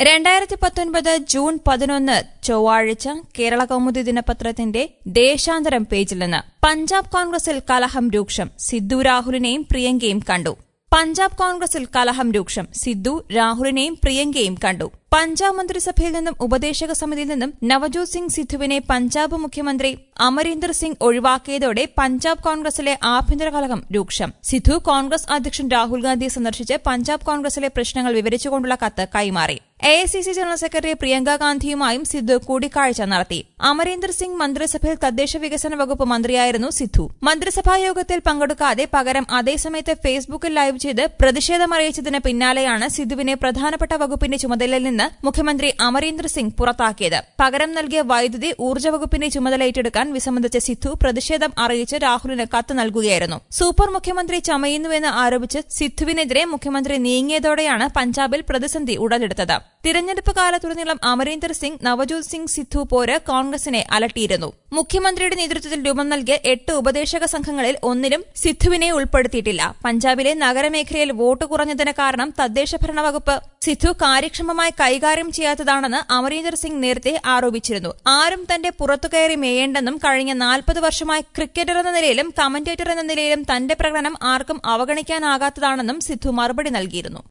രണ്ടായിരത്തി പത്തൊൻപത് ജൂൺ പതിനൊന്ന് ചൊവ്വാഴ്ച കേരള കൗമുദി ദിനപത്രത്തിന്റെ ദേശാന്തരം പേജിൽ നിന്ന് പഞ്ചാബ് കോൺഗ്രസിൽ കലഹം രൂക്ഷം സിദ്ധു രാഹുലിനെയും പ്രിയങ്കയും കണ്ടു പഞ്ചാബ് കോൺഗ്രസിൽ കലഹം രൂക്ഷം സിദ്ധു രാഹുലിനെയും പ്രിയങ്കയും കണ്ടു പഞ്ചാബ് മന്ത്രിസഭയിൽ നിന്നും ഉപദേശക സമിതിയിൽ നിന്നും നവജോത് സിംഗ് സിദ്ധുവിനെ പഞ്ചാബ് മുഖ്യമന്ത്രി അമരീന്ദർ സിംഗ് ഒഴിവാക്കിയതോടെ പഞ്ചാബ് കോൺഗ്രസിലെ ആഭ്യന്തര കലഹം രൂക്ഷം സിദ്ധു കോൺഗ്രസ് അധ്യക്ഷൻ രാഹുൽ ഗാന്ധിയെ സന്ദർശിച്ച് പഞ്ചാബ് കോൺഗ്രസിലെ പ്രശ്നങ്ങൾ വിവരിച്ചുകൊണ്ടുള്ള കത്ത് കൈമാറി A I C C general secretary Priyanka ഗാന്ധിയുമായും സിദ്ധു കൂടിക്കാഴ്ച നടത്തി അമരീന്ദർ സിംഗ് മന്ത്രിസഭയിൽ തദ്ദേശ വികസന വകുപ്പ് മന്ത്രിയായിരുന്നു സിദ്ധു മന്ത്രിസഭാ യോഗത്തിൽ പങ്കെടുക്കാതെ പകരം അതേസമയത്ത് ഫേസ്ബുക്കിൽ ലൈവ് ചെയ്ത് പ്രതിഷേധമറിയിച്ചതിന് പിന്നാലെയാണ് സിദ്ധുവിനെ പ്രധാനപ്പെട്ട വകുപ്പിന്റെ ചുമതലയിൽ നിന്ന് മുഖ്യമന്ത്രി അമരീന്ദർ സിംഗ് പുറത്താക്കിയത് പകരം നൽകിയ വൈദ്യുതി ഊർജ്ജ വകുപ്പിന്റെ ചുമതല ഏറ്റെടുക്കാൻ വിസമ്മതിച്ച സിദ്ധു പ്രതിഷേധം അറിയിച്ച് രാഹുലിന് കത്ത് നൽകുകയായിരുന്നു സൂപ്പർ മുഖ്യമന്ത്രി ചമയുന്നുവെന്ന് ആരോപിച്ച് സിദ്ധുവിനെതിരെ മുഖ്യമന്ത്രി നീങ്ങിയതോടെയാണ് പഞ്ചാബിൽ പ്രതിസന്ധി ഉടലെടുത്തത് തിരഞ്ഞെടുപ്പ് കാലത്തുടനീളം അമരീന്ദർ സിംഗ് നവജോത് സിംഗ് സിദ്ധു പോര് കോൺഗ്രസിനെ അലട്ടിയിരുന്നു മുഖ്യമന്ത്രിയുടെ നേതൃത്വത്തിൽ രൂപം നൽകിയ എട്ട് ഉപദേശക സംഘങ്ങളിൽ ഒന്നിലും സിദ്ധുവിനെ ഉൾപ്പെടുത്തിയിട്ടില്ല പഞ്ചാബിലെ നഗരമേഖലയിൽ വോട്ട് കുറഞ്ഞതിന് കാരണം തദ്ദേശ ഭരണ വകുപ്പ് സിദ്ധു കാര്യക്ഷമമായി കൈകാര്യം ചെയ്യാത്തതാണെന്ന് അമരീന്ദർ സിംഗ് നേരത്തെ ആരോപിച്ചിരുന്നു ആരും തന്റെ പുറത്തു കയറി മേയേണ്ടെന്നും കഴിഞ്ഞ നാൽപ്പത് വർഷമായി ക്രിക്കറ്റർ എന്ന നിലയിലും കമന്റേറ്റർ എന്ന നിലയിലും തന്റെ പ്രകടനം ആർക്കും അവഗണിക്കാനാകാത്തതാണെന്നും സിദ്ധു മറുപടി നൽകിയിരുന്നു